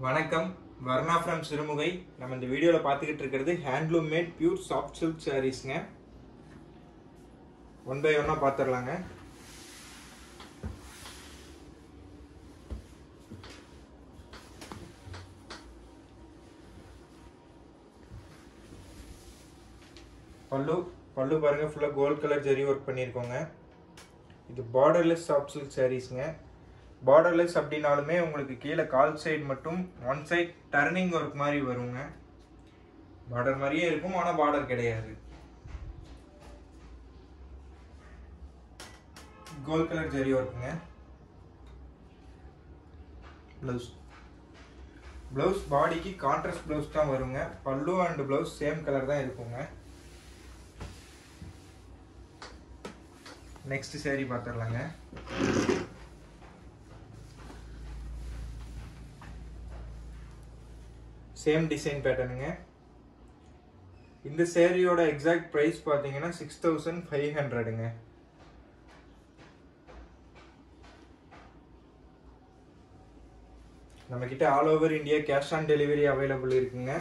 வணக்கம் வர்ணா ஃப்ரம் சிறுமுகை நம்ம இந்த வீடியோவில் பார்த்துக்கிட்டு இருக்கிறது handloom made pure soft silk சாரீஸ்ங்க ஒன் பை ஒன்னாக பார்த்துடலாங்க பல்லு பல்லு பாருங்க ஃபுல்லாக கோல்ட் கலர் ஜெரி ஒர்க் பண்ணியிருக்கோங்க இது பார்டர்லெஸ் சாஃப்ட் சில்க் சாரீஸ்ங்க பார்டர்லெஸ் அப்படின்னாலுமே உங்களுக்கு கீழே கால் சைடு மட்டும் ஒன் சைட் டர்னிங் ஒர்க் மாதிரி வருங்க பார்டர் மாதிரியே இருக்கும் ஆனால் பார்டர் கிடையாது கோல்ட் கலர் ஜெரி ஒர்க்குங்க ப்ளவுஸ் ப்ளவுஸ் பாடிக்கு கான்ட்ராஸ்ட் ப்ளவுஸ் தான் வருங்க பல்லு அண்ட் ப்ளவுஸ் சேம் கலர் தான் இருக்குங்க நெக்ஸ்ட் saree பார்த்துடலாங்க சேம் டிசைன் பேட்டர்னுங்க இந்த சேரீயோட எக்ஸாக்ட் ப்ரைஸ் பார்த்தீங்கன்னா சிக்ஸ் தௌசண்ட் ஃபைவ் ஹண்ட்ரடுங்க நம்மக்கிட்ட all over India cash on delivery available இருக்குங்க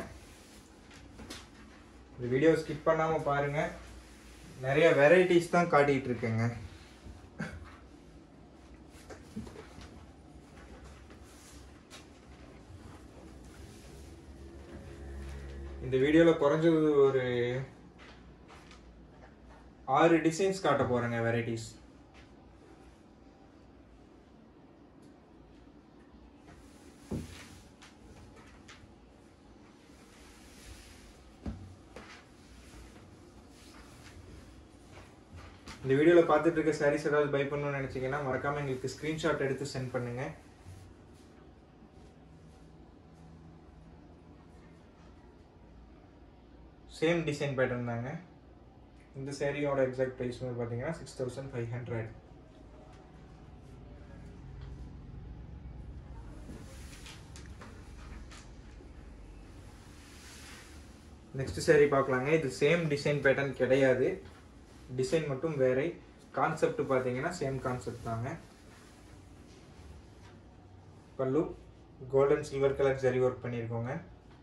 இந்த வீடியோ ஸ்கிப் பண்ணாமல் பாருங்கள் நிறைய வெரைட்டிஸ் தான் காட்டிகிட்டு இருக்கேங்க இந்த வீடியோவில் குறைஞ்சது ஒரு ஆறு டிசைன்ஸ் காட்ட போகிறேங்க வெரைட்டிஸ் இந்த வீடியோவில் பார்த்துட்டு இருக்க சாரீஸ் ஏதாவது பை பண்ணணும்னு நினச்சிங்கன்னா மறக்காமல் எங்களுக்கு ஸ்க்ரீன்ஷாட் எடுத்து சென்ட் பண்ணுங்கள் சேம் டிசைன் பேட்டர்ன் தாங்க இந்த சேரீயோட எக்ஸாக்ட் ப்ரைஸ் வந்து பார்த்தீங்கன்னா six thousand five hundred next saree பார்க்கலாங்க இது சேம் டிசைன் பேட்டர்ன் கிடையாது டிசைன் மட்டும் வேற கான்செப்ட் பார்த்தீங்கன்னா சேம் கான்செப்ட் தாங்க பல்லு golden silver colour zari work பண்ணியிருக்கோங்க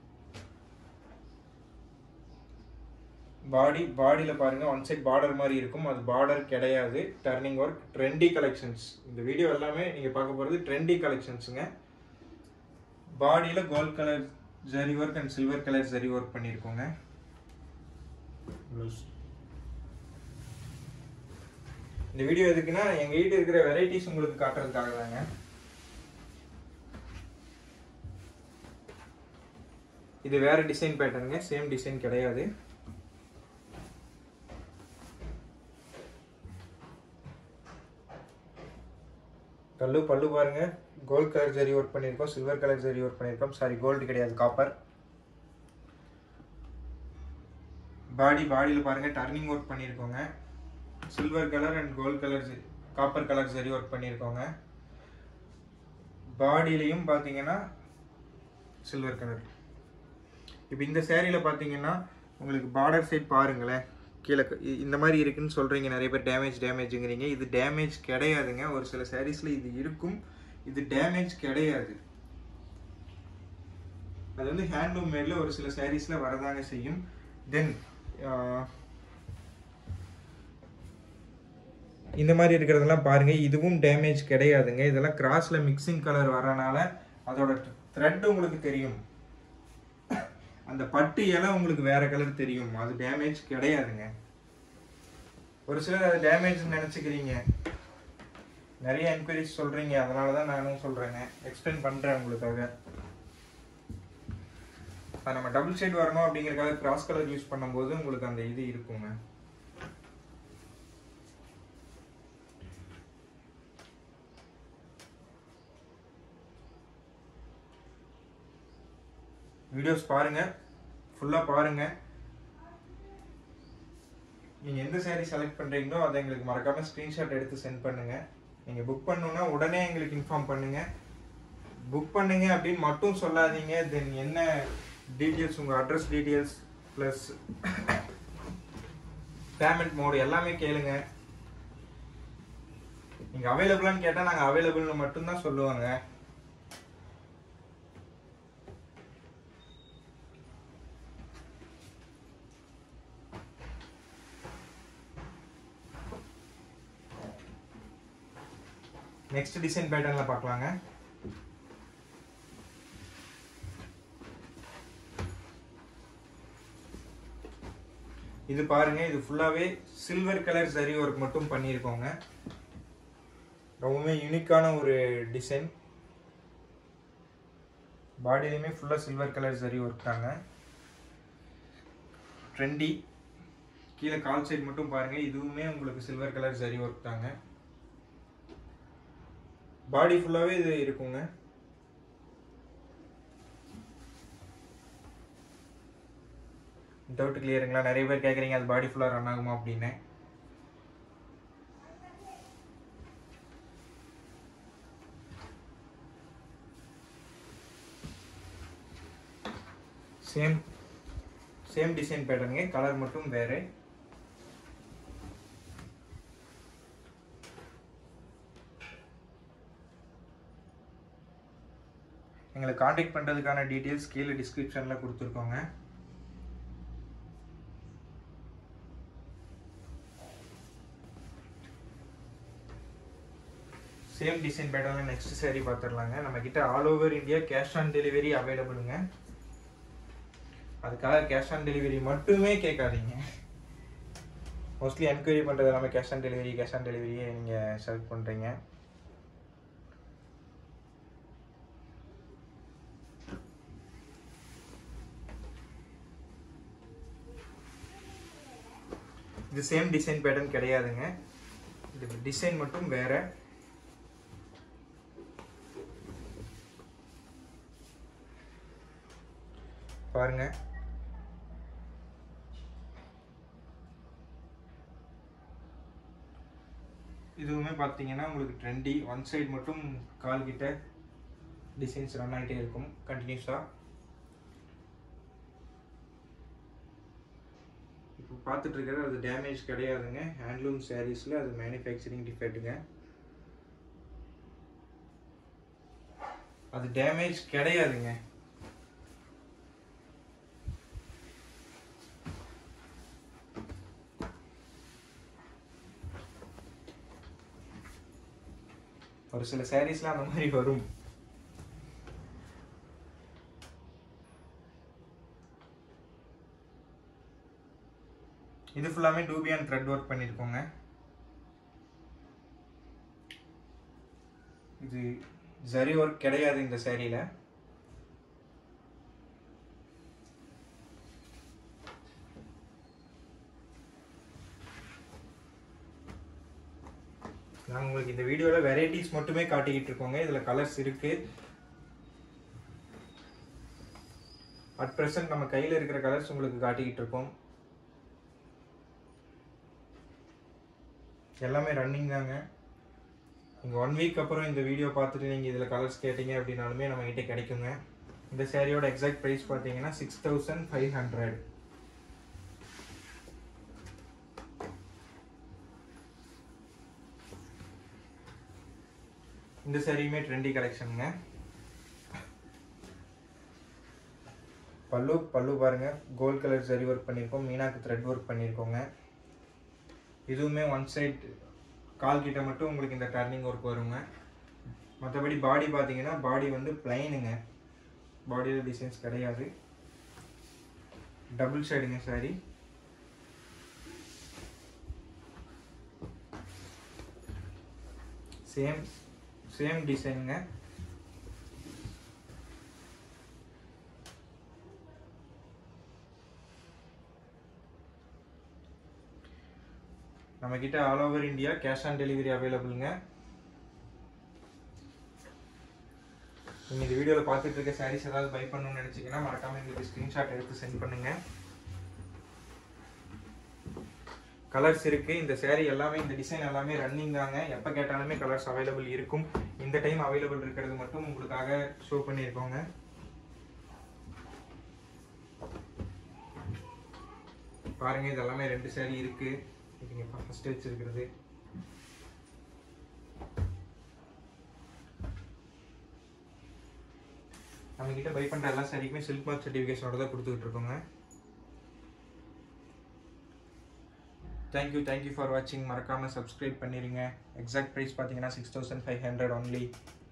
பாடி பாடியில் பாருங்க ஒன் சைட் பார்டர் மாதிரி இருக்கும் அது பார்டர் கிடையாது டர்னிங் ஒர்க் ட்ரெண்டி கலெக்ஷன்ஸ் இந்த வீடியோ எல்லாமே நீங்கள் பார்க்க போகிறது ட்ரெண்டி கலெக்ஷன்ஸுங்க பாடியில் gold colour zari work and silver colour zari work பண்ணியிருக்கோங்க ப்ளவுஸ் இந்த வீடியோ எதுக்குன்னா எங்க வீட்டு இருக்கிற வெரைட்டிஸ் உங்களுக்கு காட்டுறதுக்காக தாங்க இது வேற டிசைன் பேட்டர்னுங்க சேம் டிசைன் கிடையாது பல்லு பல்லு பாருங்க கோல்ட் கலர் ஜரி ஒர்க் பண்ணியிருக்கோம் சில்வர் கலர் ஜரி ஒர்க் பண்ணியிருக்கோம் சாரி கோல்டு கிடையாது காப்பர் பாடி பாடியில் பாருங்க டர்னிங் ஒர்க் பண்ணியிருக்கோங்க silver colour and gold colour copper colour zari work பண்ணியிருக்கோங்க பாடியிலையும் பார்த்தீங்கன்னா சில்வர் கலர் இப்போ இந்த சேரீயில் பார்த்தீங்கன்னா உங்களுக்கு பார்டர் சைட் பாருங்களேன் கீழே க- இ- இந்த மாதிரி இருக்குன்னு சொல்கிறீங்க நிறைய பேர் டேமேஜ் டேமேஜுங்கிறீங்க இது டேமேஜ் கிடையாதுங்க ஒரு சில சாரீஸில் இது இருக்கும் இது டேமேஜ் கிடையாது அது வந்து ஹேண்ட்லூம் மேடில் ஒரு சில சாரீஸில் வரதாங்க செய்யும் தென் இந்த மாதிரி இருக்கிறதெல்லாம் பாருங்க இதுவும் டேமேஜ் கிடையாதுங்க இதெல்லாம் கிராஸ்ல மிக்சிங் கலர் வரனால அதோட த்ரெட் உங்களுக்கு தெரியும் அந்த பட்டு இலை உங்களுக்கு வேற கலர் தெரியும் அது டேமேஜ் கிடையாதுங்க ஒரு சிலர் அது டேமேஜ் நினைச்சுக்கிறீங்க நிறைய என்கொயரிஸ் சொல்றீங்க அதனால தான் நானும் சொல்றேங்க எக்ஸ்பிளைன் பண்றேன் உங்களுக்காக அது நம்ம டபுள் ஷேட் வரணும் அப்படிங்கறதுக்காக கிராஸ் கலர் யூஸ் பண்ணும்போது உங்களுக்கு அந்த இது இருக்குங்க வீடியோஸ் பாருங்க ஃபுல்லா பாருங்க நீங்க எந்த saree செலக்ட் பண்றீங்களோ அதை எங்களுக்கு மறக்காம ஸ்கிரீன்ஷாட் எடுத்து சென்ட் பண்ணுங்க நீங்க புக் பண்ணணும்னா உடனே எங்களுக்கு இன்ஃபார்ம் பண்ணுங்க புக் பண்ணுங்க அப்படின்னு மட்டும் சொல்லாதீங்க தென் என்ன டீட்டெயில்ஸ் உங்க address details plus payment mode எல்லாமே கேளுங்க நீங்க அவைலபிளான்னு கேட்டா நாங்க அவைலபிள்னு மட்டும்தான் சொல்லுவாங்க நெக்ஸ்ட் டிசைன் பேட்டர்ன்ல பார்க்கலாங்க இது பாருங்க இது ஃபுல்லாவே சில்வர் கலர் சரி ஒர்க் மட்டும் பண்ணியிருக்கோங்க ரொம்பவுமே யூனிக்கான ஒரு டிசைன் பாடியிலுமே ஃபுல்லாக சில்வர் கலர் சரி ஒர்க் தாங்க ட்ரெண்டி கீழே கால் சைடு மட்டும் பாருங்க இதுவுமே உங்களுக்கு சில்வர் கலர் சரி ஒர்க் தாங்க பாடி ஃபுல்லாகவே இது இருக்குங்க டவுட் கிளியருங்களா நிறைய பேர் கேட்குறீங்க அது பாடி ஃபுல்லாக ரன் ஆகுமா அப்படின்னு சேம் சேம் டிசைன் பேட்டர்னுங்க கலர் மட்டும் வேறு எங்களை காண்டாக்ட் பண்ணுறதுக்கான டீட்டெயில்ஸ் கீழே டிஸ்கிரிப்ஷனில் கொடுத்துருக்கோங்க சேம் டிசைன் பேட்டர்ல நெக்ஸ்ட் saree பார்த்துடலாங்க நம்ம கிட்ட all over India cash on delivery அவைலபிளுங்க அதுக்காக கேஷ் ஆன் டெலிவரி மட்டுமே கேட்காதீங்க மோஸ்ட்லி என்கொயரி பண்ணுறது எல்லாமே cash on delivery cash on டெலிவரியே நீங்கள் செலக்ட் பண்ணுறீங்க இது சேம் டிசைன் பேட்டர்ன் கிடையாதுங்க இது டிசைன் மட்டும் வேற பாருங்க இதுவுமே பார்த்தீங்கன்னா உங்களுக்கு ட்ரெண்டி ஒன் சைடு மட்டும் கால் கிட்ட டிசைன்ஸ் ரன் ஆகிட்டே இருக்கும் கண்டினியூஸாக இப்போ பார்த்துட்டு இருக்கிறது அது டேமேஜ் கிடையாதுங்க ஹேண்ட்லூம் சாரீஸில் அது மேனுஃபேக்சரிங் டிஃபெக்ட்டுங்க அது டேமேஜ் கிடையாதுங்க ஒரு சில சாரீஸ்லாம் அந்த மாதிரி வரும் இது ஃபுல்லாமே டூபியான் த்ரெட் ஒர்க் பண்ணியிருக்கோங்க இது ஜரி ஒர்க் கிடையாது இந்த சேரீல நாங்கள் உங்களுக்கு இந்த வீடியோவில் வெரைட்டிஸ் மட்டுமே காட்டிக்கிட்டு இருக்கோங்க இதில் கலர்ஸ் இருக்கு அட் ப்ரெசன்ட் நம்ம கையில் இருக்கிற கலர்ஸ் உங்களுக்கு காட்டிக்கிட்டு இருக்கோம் எல்லாமே ரன்னிங் தாங்க நீங்கள் ஒன் வீக் அப்புறம் இந்த வீடியோ பார்த்துட்டு நீங்கள் இதில் கலர்ஸ் கேட்டீங்க அப்படின்னாலுமே நம்ம கிட்ட கிடைக்குங்க இந்த சேரீயோட எக்ஸாக்ட் ப்ரைஸ் பார்த்தீங்கன்னா சிக்ஸ் தௌசண்ட் ஃபைவ் ஹண்ட்ரட் இந்த சாரியுமே ட்ரெண்டி கலெக்ஷனுங்க பல்லு பல்லு பாருங்க கோல்ட் கலர் சரி ஒர்க் பண்ணியிருக்கோம் மீனாக்கு த்ரெட் ஒர்க் பண்ணியிருக்கோங்க இதுவுமே ஒன் சைட் கால் கிட்ட மட்டும் உங்களுக்கு இந்த டர்னிங் ஒர்க் வருங்க மற்றபடி பாடி பார்த்தீங்கன்னா பாடி வந்து பிளைனுங்க பாடியில் டிசைன்ஸ் கிடையாது டபுள் ஷேடுங்க சாரி சேம் சேம் டிசைனுங்க நம்ம கிட்ட all over India cash on delivery அவைலபிளுங்க நீங்கள் இந்த வீடியோவில் பார்த்துட்டு இருக்க சாரீஸ் ஏதாவது பை பண்ணணும்னு நினச்சிங்கன்னா மறக்காம எங்களுக்கு ஸ்க்ரீன்ஷாட் எடுத்து சென்ட் பண்ணுங்க கலர்ஸ் இருக்கு இந்த saree எல்லாமே இந்த டிசைன் எல்லாமே ரன்னிங் தாங்க எப்போ கேட்டாலுமே கலர்ஸ் அவைலபிள் இருக்கும் இந்த டைம் அவைலபிள் இருக்கிறது மட்டும் உங்களுக்காக ஷோ பண்ணியிருக்கோங்க பாருங்க இது எல்லாமே ரெண்டு saree இருக்கு இதுங்க ஃபர்ஸ்ட் வச்சிருக்கிறது நம்ம கிட்ட பை பண்ற எல்லா சாரிக்குமே சில்க் மார்க் சர்டிஃபிகேஷனோட தான் கொடுத்துக்கிட்டு இருக்கோங்க தேங்க்யூ தேங்க்யூ ஃபார் வாட்சிங் மறக்காமல் சப்ஸ்கிரைப் பண்ணிடுங்க எக்ஸாக்ட் ப்ரைஸ் பார்த்தீங்கன்னா six thousand five hundred only